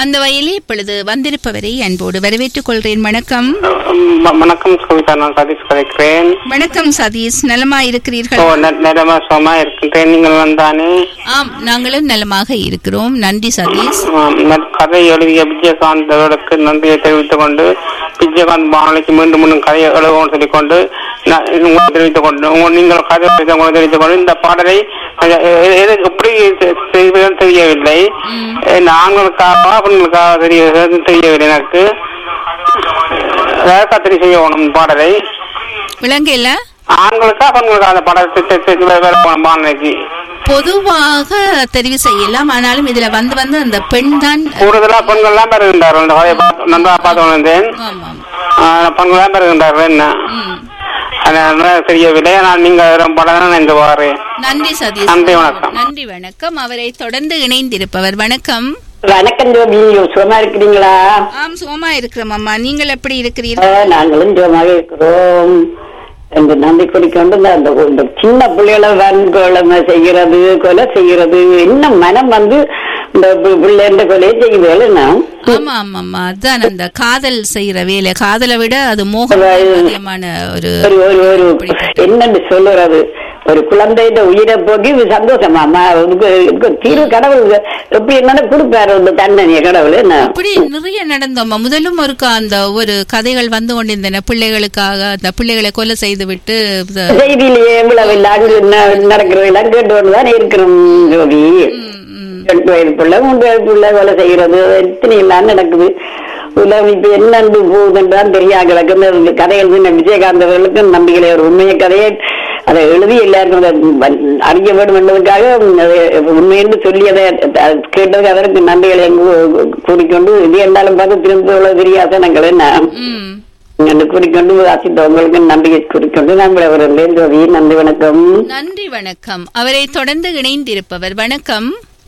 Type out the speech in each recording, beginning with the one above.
அந்த வயலே இப்பொழுது வந்திருப்பவரை அன்போடு வரவேற்றுக் கொள்கிறேன் வணக்கம் வ- வணக்கம் கவிதா நான் சதீஷ் கதைக்கிறேன் வணக்கம் சதீஷ் நலமா ஓ இருக்கிறீர்கள் ந- நிலமா சுகமா இருக்கின்றேன் நீங்கள் வந்தானே ஆம் நாங்களும் நலமாக இருக்கிறோம் நன்றி சதீஷ் ஆம், ந- கதை எழுதிய விஜயகாந்த் அவர்களுக்கு நன்றியை தெரிவித்துக் கொண்டு விஜயகாந்த் வானொலிக்கு மீண்டும் மீண்டும் கதையை எழுதுவோம் சொல்லிக் கொண்டு நான் உங்களை தெரிவித்துக் கொண்டு உங்க- நீங்கள் கதை எழுத உங்களை தெரிவித்துக் கொண்டு இந்த பாடலை அஹ், எ- எது எப்படி செ- செய்வதுன்னு தெரியவில்லை அஹ், ஆண்களுக்காக பெண்களுக்காக தெரிய தெரியவில்லை எனக்கு யாருக்கா தெரிய செய்யணும் பாடலை விளங்கல ஆண்களுக்கா பெண்களுக்கா அந்த படத்தை தெ- தெ- வேற வேற போகணும் வானொலிக்கு பொதுவாக தெரிவு செய்யலாம் ஆனாலும் இதுல வந்து வந்து அந்த பெண் தான் கூடுதலா பெண்கள் எல்லாம் பெறுகின்றார்கள் அந்த கதையை பார்த்து- நன்றாக பார்த்து வந்தேன் ஆமாம் பெண்கள் எல்லாம் பெறுகின்றார்கள் என்ன ம். அதனால தெரியவில்லை நான் நீங்க ரொம்ப படம் என்று வாரேன் நன்றி சதீஷ் நன்றி, வணக்கம். நன்றி வணக்கம் அவரை தொடர்ந்து இணைந்திருப்பவர் வணக்கம் வணக்கம் ஜோபி சுகமா இருக்கிறீங்களா ஆம் சுகமா இருக்கிறோம் அம்மா நீங்கள் எப்படி ஆ, இருக்கிறீர்கள் நாங்களும் சுகமாக இருக்கிறோம் என்று நன்றி குறிக்கொண்டு இந்த- அந்த இந்த சின்ன பிள்ளைகளை வன்கொலை செய்கிறது கொலை செய்கிறது இன்னும் மனம் வந்து இந்த பி- பிள்ளைன்ற கொலையை செய்யுதுகள் என்ன ஆமா ஆமா ஆமா அதான் அந்த காதல் செய்யற வேலை காதலை விட அது மோகம் அதிகமான ஒரு ஒரு ஒரு ஒரு என்னன்னு சொல்லுறது ஒரு குழந்தையிட உயிரை போக்கி இது சந்தோஷமா அம்மா, இதுக்கு இதுக்கு தீர்வு கடவுள் எப்படி என்னன்னு கொடுப்பாரு இந்த தண்டனைய கடவுள் என்ன இப்படி நிறைய நடந்தோம்மா முதலும் ஒரு கா- அந்த ஒரு கதைகள் வந்து கொண்டிருந்தன பிள்ளைகளுக்காக அந்த பிள்ளைகளை கொலை செய்து விட்டு இந்த- செய்தியிலேயே இவ்வளவு இல்லை அங்கு ந- நடக்கிறதெல்லாம் கேட்டு கொண்டுதான் இருக்கிறோம் ஜோபி ம், ம். ரெண்டு வயது பிள்ளை மூன்று வயது பிள்ளை வேலை செய்யறது எத்தனை எல்லாம் நடக்குது உலகம் இப்ப என்னண்டு போகுதுன்றான் தெரியா கிடக்குன்னு கதை எழுதின விஜயகாந்த் அவர்களுக்கும் நம்பிக்கை ஒரு உண்மைய கதையை அதை எழுதி எல்லாருக்கும் அதை வ- அறிய வேண்டும் என்பதற்காக அதை உண்மையென்று சொல்லியதை த- கேட்டதுக்கு அதற்கு நன்றிகளை கூ- கூறிக்கொண்டு இது என்றாலும் பார்த்து திரும்ப உள்ள தெரியாசனங்கள் என்ன ம். என்று கூறிக்கொண்டு வாசித்தவங்களுக்கு நம்பிக்கை கூறிக்கொண்டு நம்மளை அவர்களே ஜோதி நன்றி வணக்கம் நன்றி வணக்கம் அவரை தொடர்ந்து இணைந்திருப்பவர் வணக்கம்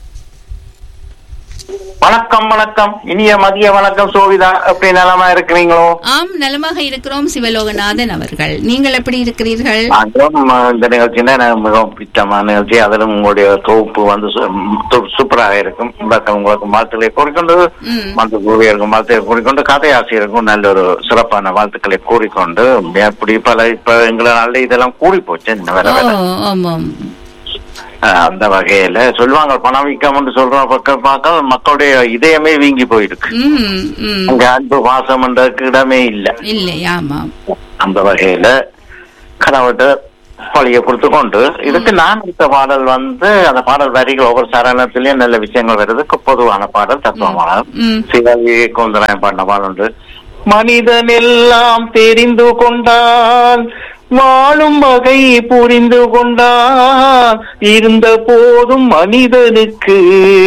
வணக்கம் வணக்கம் இனிய மதிய வணக்கம் சோவிதா எப்படி நலமா இருக்கிறீங்களோ ஆம் நலமாக இருக்கிறோம் சிவலோகநாதன் அவர்கள் நீங்கள் எப்படி இருக்கிறீர்கள் நாங்களும் அஹ், இந்த நிகழ்ச்சியில எனக்கு மிகவும் பிடித்தமான நிகழ்ச்சி அதிலும் உங்களுடைய தொகுப்பு வந்து சு- ம், து- சூப்பராக இருக்கும் உங்களுக்கு உங்களுக்கு வாழ்த்துக்களை கூறிக்கொண்டு ம். மற்ற கூறியருக்கும் வாழ்த்துக்களை கூறிக்கொண்டு கதையாசிரியருக்கும் நல்ல ஒரு சிறப்பான வாழ்த்துக்களை கூறிக்கொண்டு அப்படி பல இப்ப எங்களை நல்ல இதெல்லாம் கூடி போச்சு இந்த வேலை வேலை. ஓ, ஆமாம் அஹ், அந்த வகையில சொல்லுவாங்க பணவீக்கம் சொல்ற பக்கம் பார்க்க மக்களுடைய இதயமே வீங்கி போயிருக்கு ம், ம். அங்க அன்பு பாசம் என்றதுக்கு இடமே இல்லை இல்லை ஆமாம் அந்த வகையில கடவுள்கிட்ட பழிய கொடுத்து கொண்டு இதுக்கு நான் எடுத்த பாடல் வந்து அந்த பாடல் வரிகள் ஒவ்வொரு சரணத்திலயும் நல்ல விஷயங்கள் வருது பொதுவான பாடல் தத்துவமான ம். சிவவி கோந்தராயம் பாடின பாடல் உண்டு மனிதன் எல்லாம் தெரிந்து கொண்டான் வாழும் வகை புரிந்து கொண்டான் இருந்த போதும் மனிதனுக்கு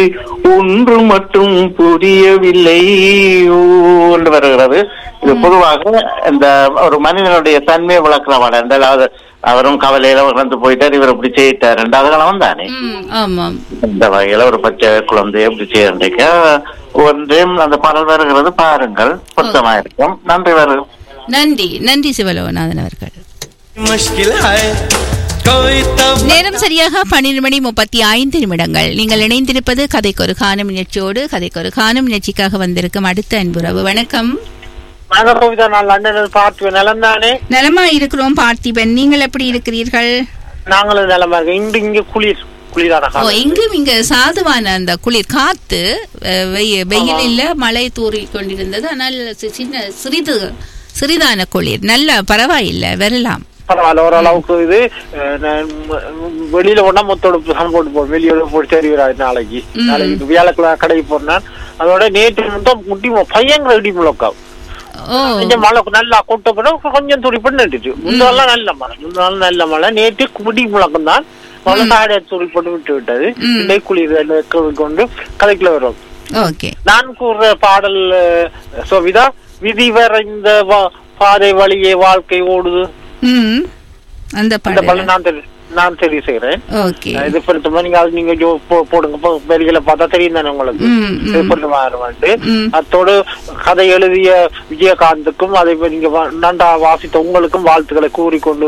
ஒன்று மட்டும் புரியவில்லை ஓ என்று வருகிறது இது பொதுவாக இந்த ஒரு மனிதனுடைய தன்மையை விளக்குற பாடல் அதாவது அவரும் கவலையில உணர்ந்து போயிட்டார் இவர் இப்படி செய்யிட்டார் ரெண்டாவது காலம் தானே ம், ஆமாம் இந்த வகையில ஒரு பச்சை குழந்தைய இப்படி செய்யறதுக்க ஒன்றையும் அந்த பாடல் வருகிறது பாருங்கள் பொருத்தமா இருக்கும் நன்றி வரும் நன்றி நன்றி சிவலோகநாதன் அவர்கள் मुश्किल है कोई तब நேரம் சரியாக பன்னிரண்டு மணி முப்பத்தி ஐந்து நிமிடங்கள் நீங்கள் இணைந்திருப்பது கதைக்கு ஒரு காணும் நிகழ்ச்சியோடு கதைக்கு ஒரு காணும் நிகழ்ச்சிக்காக வந்திருக்கும் அடுத்த அன்புறவு வணக்கம் வணக்கம் கவிதா நான் லண்டனில் பார்த்துவேன் நலம் தானே நலமா இருக்கிறோம் பார்த்திபன் நீங்கள் எப்படி இருக்கிறீர்கள் நாங்களும் நலமா இருக்கோம் இன்று இங்க குளிர் குளிரான ஓ காலம் எங்கும் இங்க சாதுவான அந்த குளிர் காத்து அஹ், வெய- வெயில் இல்ல மழை தூறி கொண்டிருந்தது ஆனால் சி- சின்ன சிறிது சிறிதான குளிர் நல்ல பரவாயில்லை வரலாம் பரவாயில்ல ஓரளவுக்கு இது அஹ், நான் ம- வெளியில போனா மொத்தோட சம் போட்டு போறோம் வெளியோட போட்டு சரி வராது நாளைக்கு ம். நாளைக்கு வியாழக்கிழமை கடைக்கு போறேன் அதோட நேற்று மட்டும் முட்டி மு- பயங்கர இடி முழக்கம் ஓ கொஞ்சம் மழை நல்லா கூட்ட போட கொஞ்சம் துடி பண்ணி நட்டுச்சு முன்னாள் நல்ல மழை முன்னாள் நல்ல மழை நேற்று குடி முழக்கம் தான் மழை சாடைய துடி பண்ணி விட்டு விட்டது ம். இன்னைக்கு குளிர் கொண்டு கதைக்குள்ள வரும் ஓகே நான் கூறுற பாடல் அஹ், சோவிதா விதி வரைந்த வா- பாதை வழியே வாழ்க்கை ஓடுது ம் அந்த அந்த பாடல் பாடல் நான் தெரி- நான் தெரிவு செய்கிறேன் ஓகே அஹ், இது பொருத்தமா நீங்க அது நீங்க ஜோ- போ- போடுங்க போ- வரிகளை பார்த்தா தெரியும் தானே உங்களுக்கு ம், ம். இது பொருத்தமா வந்து ம். அத்தோடு கதை எழுதிய விஜயகாந்துக்கும் அதை இப்ப நீங்க வா- நன்றா வாசித்த உங்களுக்கும் வாழ்த்துக்களை கூறிக்கொண்டு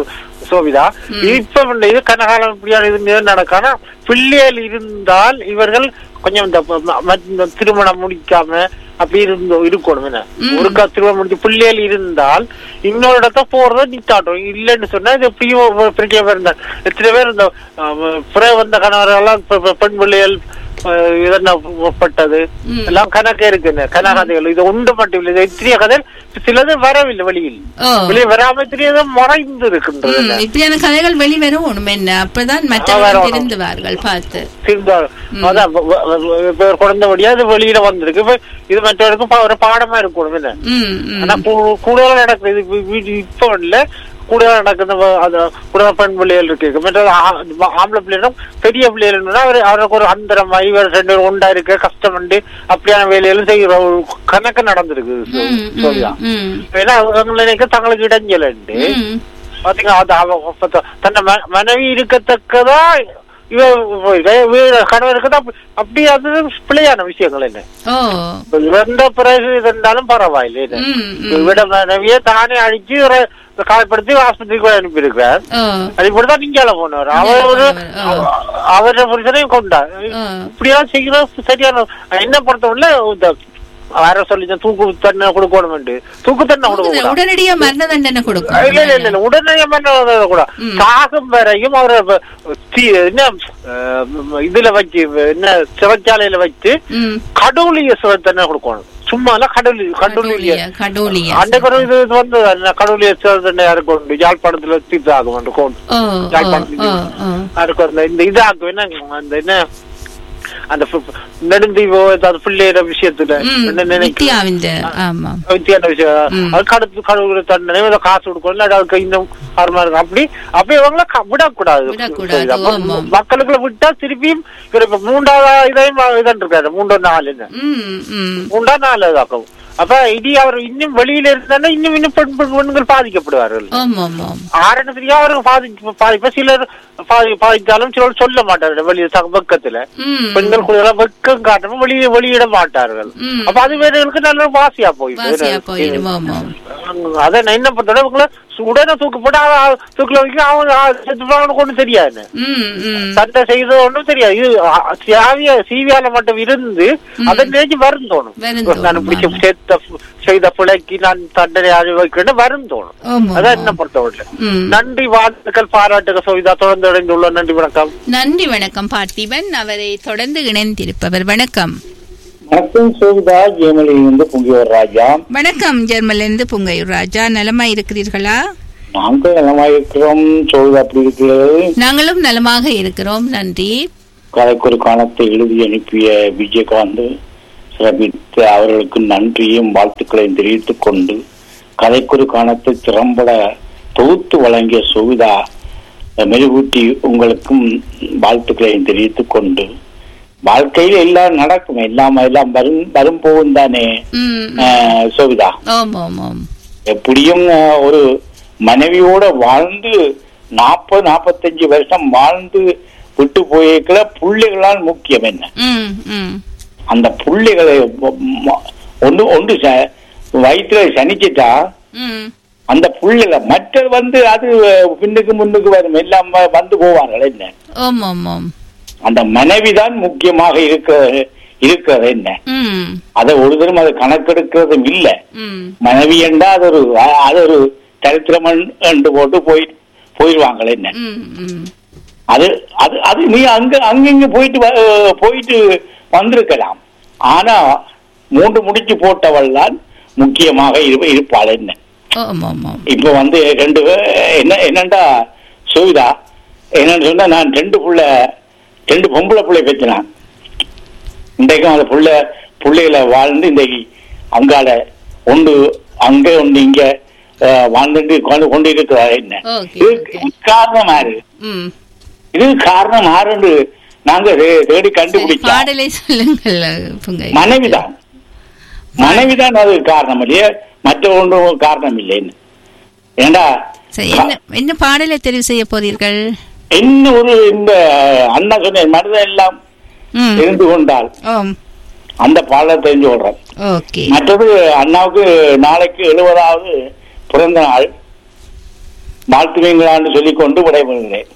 சோபிதா இப்ப உள்ள இது கனகாலம் இப்படியான இது நடக்கான பிள்ளைகள் இருந்தால் இவர்கள் கொஞ்சம் இந்த ம- ம- இந்த திருமணம் முடிக்காம அப்படி இருந்து இருக்கணும் என்ன ஒருக்கா திருமணம் முடிச்சு பிள்ளைகள் இருந்தால் இன்னொரு இடத்த போறத நித்தாட்டும் இல்லைன்னு சொன்னா இது எப்படியும் ஒரு பிரச்சனை இருந்தால் எத்தனை பேர் இந்த அஹ், பிற வந்த கணவரெல்லாம் பெ- பெ- பெண் பிள்ளைகள் அஹ், இதெல்லாம் பட்டது எல்லாம் கணக்கு இருக்குன்னு கனகதைகள் இது உண்டு மட்டும் இல்லை இது எத்தனையோ கதை சிலது வரவில்லை வெளியில் ஓ வெளியே வராம எத்தனையோ மறைந்து இருக்கின்றது ம், இப்படியான கதைகள் வெளிவரும் ஒண்ணும் என்ன அப்பதான் ஆ, மற்றவர்கள் வரணும். திருந்துவார்கள் பார்த்து திருந்தாள் அதான் வ- வ- வ- இப்ப ஒரு குழந்தைபடியா அது வெளியில வந்திருக்கு இப்ப இது மற்றவருக்கும் பா- ஒரு பாடமா இருக்கணும் என்ன ம், ம். ஆனா கூ- கூடுதலா நடக்குது இது வீ- வீ- இப்ப இல்ல கூடுதலா நடக்குது வ- அது கூடுதல் பெண் பிள்ளைகள் இருக்கு மற்றது ஆ- ஆம்பளை பிள்ளைகளும் பெரிய பிள்ளைகள் அவர் அவருக்கு ஒரு அந்தரம் இவர் ரெண்டு பேரும் உண்டா இருக்க கஷ்டம் உண்டு அப்படியான வேலைகளும் செய்யற ஒரு கணக்கு நடந்திருக்கு சோ- ம், ம், சோபியா ம். ஏன்னா அவங்க நினைக்க தங்களுக்கு இடைஞ்சல் உண்டு ம். பாத்தீங்க அது அவ அப்ப த- தன்னை ம- மனைவி இருக்கத்தக்கதா இவ போயிருக்கா. இவ கணவருக்கு தான் அப்படி அது பிள்ளையான விஷயங்கள் என்ன ஓ இப்ப இறந்த பிறகு இருந்தாலும் பரவாயில்லை என்ன? ம், ம். இவட மனைவியை தானே அடிச்சு இவரை காயப்படுத்தி ஆஸ்பத்திரிக்கு அனுப்பி இருக்கிறார் ஓ அது இப்படிதான் நீங்கால போனவர் அவர் ஒரு ஆ. அவர புருஷனையும் கொண்டார் ஆ. இப்படியா செய்யறது சரியான என்ன பொறுத்தவரை இந்த வேற சொல்லி தூக்கு தண்டனை கொடுக்கணும் தூக்கு தண்டனை கொடுக்க உடனடியா மரண தண்டனை இல்ல கொடுக்கும் இல்ல இல்ல இல்ல உடனே பண்ண கூட ம். சாகும் வரையும் அவரை வ- தி- என்ன அஹ், இதுல வச்சு என்ன சிறைச்சாலையில வச்சு ம். கடவுளிய சிவத்தனை கொடுக்கணும் சும்மா இல்ல கடவுளி கடவுளிய கடூலியா கடூலியா அன்றைக்கு ஒரு இது இது வந்து என்ன கடவுளிய சிவத்தனை யாருக்கு உண்டு யாழ்ப்பாணத்துல தீர்த்து ஆகும் அந்த கோண்டு ஓ ஓ யாழ்ப்பாணத்துல ஓ ஓ யாருக்கு அந்த இந்த இதாகும் என்ன அந்த என்ன அந்த பு- நெடுந்தீவோ ஏதாவது பிள்ளையிற விஷயத்துல ம், என்ன நினைக்கிறேன் வித்தியாவிந்த ஆமா வித்தியான விஷயம் ம். அதுக்கு அடுத்து கடவுள் தண்டனை ஏதோ காசு கொடுக்கணும் இல்லாட்டி அதுக்கு இன்னும் ஆறுமா இருக்கும் அப்படி அப்படி இவங்கள க- விடக்கூடாது விடக்கூடாது, அப்ப ஆமா. மக்களுக்குள்ள விட்டா திருப்பியும் இவர் இப்ப மூன்றாவது இதையும் இதன் இருக்காரு மூன்று நாலு ம் ம் மூன்றா நாலு இதாக்கும் அப்ப இடி அவர் இன்னும் வெளியில இருந்தா இன்னும் இன்னும் பெண் பெண் பெண்கள் பாதிக்கப்படுவார்கள் ஆமா ஆமா ஆரண தெரியா அவருக்கு பாதி பாதிப்ப சிலர் பாதி பாதித்தாலும் சிலர் சொல்ல மாட்டார்கள் வெளியே சக- வெக்கத்துல ம் பெண்கள் கூட வெக்கம் காட்டணும் வெளியே வெளியிட மாட்டார்கள் ம். அப்ப அது வேறவர்களுக்கு நல்ல ஒரு வாசியா வாசியா போயிடுது போயிடும் ஆமா அத நான் என்ன பண்றேன் உங்களை உடனே தூக்கு போட்டு அவன் தூக்குல வைக்க அவன் அவனுக்கு ஒண்ணும் தெரியாது ம் ம் சண்டை செய்தது ஒண்ணும் தெரியாது இது அ- சியாவிய சீவியால மட்டும் இருந்து அதை நினைச்சு வரும் தோணும் வருந்தோணும், நான் பிடிச்ச சேர்த்த செய்த பிழைக்கு நான் தண்டனை அனுபவிக்கிறேன் வரும் தோணும் ஆமா அதான் என்ன பொறுத்தவரை ம். நன்றி வாழ்த்துக்கள் பாராட்டுகள் சோவிதா தொடர்ந்து அடைந்துள்ள நன்றி வணக்கம் நன்றி வணக்கம் பார்த்திபன் அவரை தொடர்ந்து இணைந்திருப்பவர் வணக்கம் வணக்கம் சோவிதா ஜெயமலியிலிருந்து பொங்கியோர் ராஜா வணக்கம் ஜெர்மலிருந்து புங்கையூர் ராஜா நலமா இருக்கிறீர்களா நாங்கள் நலமாயிருக்கிறோம் சோவிதா அப்படி இருக்கிறது நாங்களும் நலமாக இருக்கிறோம் நன்றி கதைக்கொரு காலத்தை எழுதி அனுப்பிய விஜயகாந்த் சிறப்பித்த அவர்களுக்கு நன்றியும் வாழ்த்துக்களையும் தெரிவித்துக் கொண்டு கதைக்கொரு காலத்தை திறம்பட தொகுத்து வழங்கிய சோவிதா மெருகூட்டி உங்களுக்கும் வாழ்த்துக்களையும் தெரிவித்துக் கொண்டு வாழ்க்கையில் எல்லாம் நடக்கும் எல்லாம் எல்லாம் வரும் வரும் போகும் தானே ம் அஹ், சோவிதா ஓம் ஓம் ஓம் எப்படியும் அஹ், ஒரு மனைவியோட வாழ்ந்து நாற்பது நாற்பத்தஞ்சு வருஷம் வாழ்ந்து விட்டு போயிருக்கிற புள்ளைகளால் முக்கியம் என்ன ம் ம் அந்த புள்ளைகளை ம- ம- ஒன்று ஒன்று ச- வயிற்றுல சனிச்சிட்டா ம் அந்த புள்ளைகளை மற்றது வந்து அது அஹ், பின்னுக்கு முன்னுக்கு வரும் எல்லாம் வ- வந்து போவார்கள் என்ன ஓம் ஓம் ஓம் அந்த மனைவிதான் முக்கியமாக இருக்கிறது இருக்கிறது என்ன ம் அதை ஒரு தரம் அதை கணக்கெடுக்கிறதும் இல்லை ம் மனைவி என்றா அது ஒரு அ- அது ஒரு சரித்திரம் என்று போட்டு போய் போயிடுவாங்களே என்ன ம் ம் அது அது அது நீ அங்க அங்கங்க போயிட்டு வ- போயிட்டு வந்திருக்கலாம் ஆனா மூன்று முடிச்சு போட்டவள் தான் முக்கியமாக இரு- இருப்பாள் என்ன ஓம் ஓம் ஓம் இப்ப வந்து ரெண்டு பே- என்ன என்னண்டா சுவிதா என்னன்னு சொன்னா நான் ரெண்டு புள்ள ரெண்டு பொம்பளை பிள்ளை பெற்றினான் இன்றைக்கும் அந்த புள்ள பிள்ளைகளை வாழ்ந்து இன்றைக்கு அங்கால ஒன்று அங்க ஒன்று இங்க அஹ், வாழ்ந்துட்டு கொண்டு கொண்டு இருக்கிறார் என்ன ஓகே இது ஓகே இது காரணம் யாரு ம் இது காரணம் யாருன்னு நாங்க தே- தேடி சரி, கண்டுபிடிச்சோம் பாடலை சொல்லுங்கள் புங்கை மனைவிதான் மனைவிதான் அது காரணம் இல்லையே மற்ற ஒன்றும் காரணம் இல்லைன்னு ஏண்டா சரி என்ன என்ன பாடலை தெரிவு செய்ய போறீர்கள் என்ன ஒரு இந்த அண்ணா சொன்ன மனிதன் எல்லாம் ம் இருந்து கொண்டால் ஓம் அந்த பாடலை தெரிஞ்சு கொள்றேன் ஓகே மற்றது அண்ணாவுக்கு நாளைக்கு எழுபதாவது பிறந்த நாள் வாழ்த்துவீங்களான்னு சொல்லிக் கொண்டு விடைபெறுகிறேன்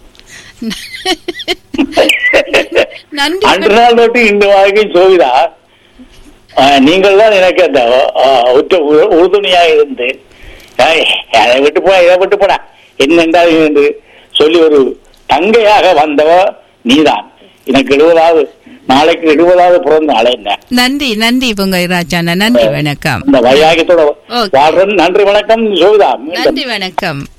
நன்றி அன்று நாள் தொட்டு இன்று வரைக்கும் சோவிதா ஆஹ், நீங்கள் தான் எனக்கு அந்த ஆஹ், உற்ற உ- உறுதுணையாக இருந்து ஏய், அதை விட்டு போடா இதை விட்டு போடா என்னென்றால் என்று சொல்லி ஒரு தங்கையாக வந்தவ நீதான் எனக்கு எழுபதாவது நாளைக்கு எழுபதாவது பிறந்த நாள் என்ன நன்றி நன்றி பொங்க ராஜாண்ணா நன்றி வணக்கம் இந்த வையாகத்தோட Okay. வாழ்றேன் நன்றி வணக்கம் சோவிதா நன்றி வணக்கம்